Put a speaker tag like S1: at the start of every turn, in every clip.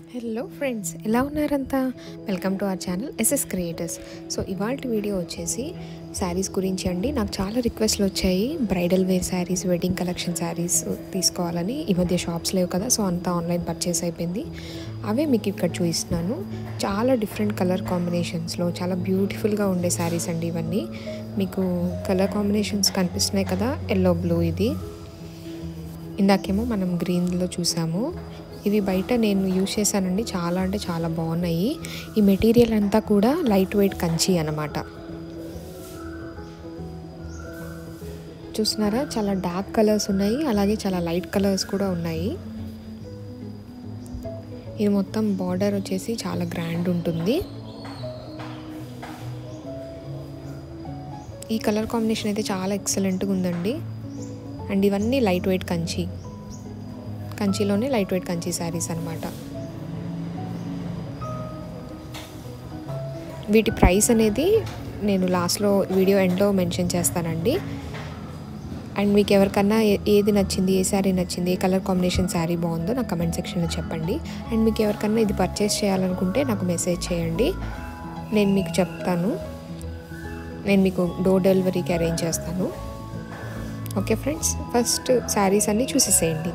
S1: hello friends ఎలా ఉన్నారంతా welcome to our channel S S creators so ఇవాళ వీడియో వచ్చేసి శారీస్ గురించి అండి నాకు చాలా రిక్వెస్ట్లు వచ్చాయి bridal wear saris wedding collection saris తీసుకోవాలని ఈ మధ్య షాప్స్ లేవు కదా సో అంతా ఆన్లైన్ పర్చేస్ అయిపోయింది అవే మీకు ఇక్కడ చూపిస్తున్నాను చాలా డిఫరెంట్ కలర్ కాంబినేషన్స్లో చాలా బ్యూటిఫుల్గా ఉండే శారీస్ అండి ఇవన్నీ మీకు కలర్ కాంబినేషన్స్ కనిపిస్తున్నాయి కదా ఎల్లో బ్లూ ఇది ఇందాకేమో మనం గ్రీన్లో చూసాము ఇవి బయట నేను యూజ్ చేశానండి చాలా అంటే చాలా బాగున్నాయి ఈ మెటీరియల్ అంతా కూడా లైట్ వెయిట్ కంచి అనమాట చూస్తున్నారా చాలా డార్క్ కలర్స్ ఉన్నాయి అలాగే చాలా లైట్ కలర్స్ కూడా ఉన్నాయి ఇది మొత్తం బార్డర్ వచ్చేసి చాలా గ్రాండ్ ఉంటుంది ఈ కలర్ కాంబినేషన్ అయితే చాలా ఎక్సలెంట్గా ఉందండి అండ్ ఇవన్నీ లైట్ వెయిట్ కంచి కంచిలోనే లైట్ వెయిట్ కంచి శారీస్ అనమాట వీటి ప్రైస్ అనేది నేను లాస్ట్లో వీడియో ఎండ్లో మెన్షన్ చేస్తానండి అండ్ మీకు ఎవరికన్నా ఏ- ఏది నచ్చింది ఏ శారీ నచ్చింది ఏ కలర్ కాంబినేషన్ శారీ బాగుందో నాకు కమెంట్ సెక్షన్లో చెప్పండి అండ్ మీకు ఎవరికన్నా ఇది పర్చేస్ చేయాలనుకుంటే నాకు మెసేజ్ చేయండి నేను మీకు చెప్తాను నేను మీకు డోర్ డెలివరీకి అరేంజ్ చేస్తాను ఓకే ఫ్రెండ్స్ ఫస్ట్ శారీస్ అన్నీ చూసేసేయండి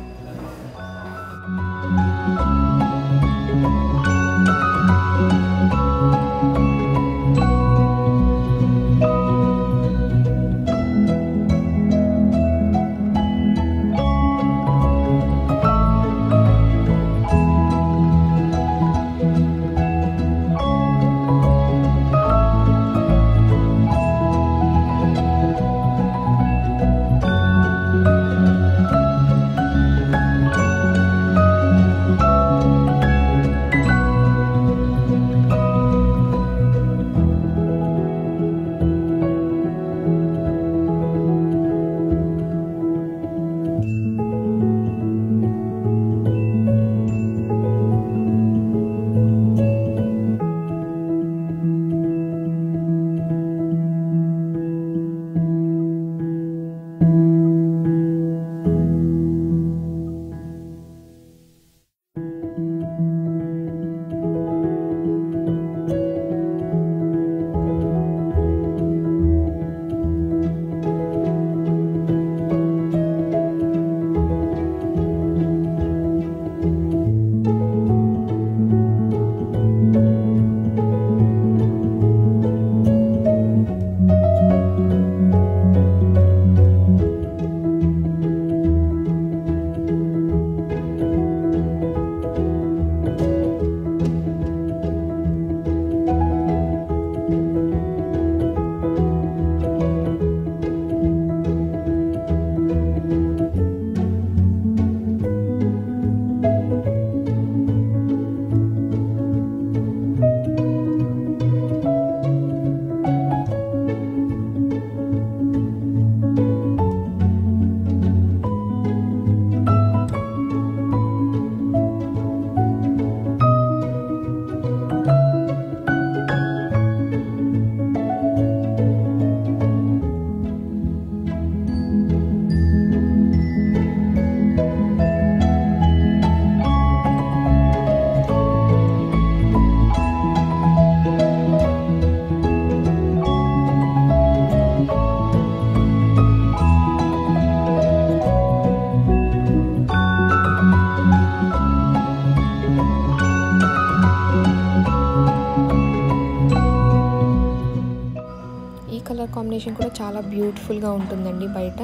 S1: ఈ కలర్ కాంబినేషన్ కూడా చాలా బ్యూటిఫుల్గా ఉంటుందండి బయట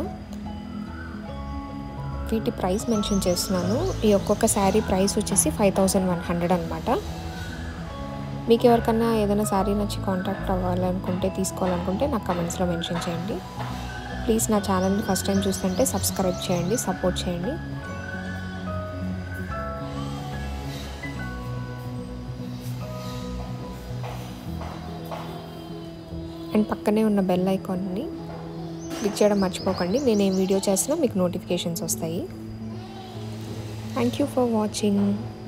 S1: వీటి ప్రైస్ మెన్షన్ చేస్తున్నాను ఈ ఒక్కొక్క శారీ ప్రైస్ వచ్చేసి ఫైవ్ థౌజండ్ వన్ హండ్రెడ్ అనమాట మీకు ఎవరికన్నా ఏదైనా శారీ నచ్చి కాంటాక్ట్ అవ్వాలనుకుంటే తీసుకోవాలనుకుంటే నాకు కమెంట్స్లో మెన్షన్ చేయండి ప్లీజ్ నా ఛానల్ని ఫస్ట్ టైం చూస్తుంటే సబ్స్క్రైబ్ చేయండి సపోర్ట్ చేయండి అండ్ పక్కనే ఉన్న బెల్ ఐకాన్ని క్లిక్ చేయడం మర్చిపోకండి నేను ఏం వీడియో చేసినా మీకు నోటిఫికేషన్స్ వస్తాయి థ్యాంక్ యూ ఫర్ వాచింగ్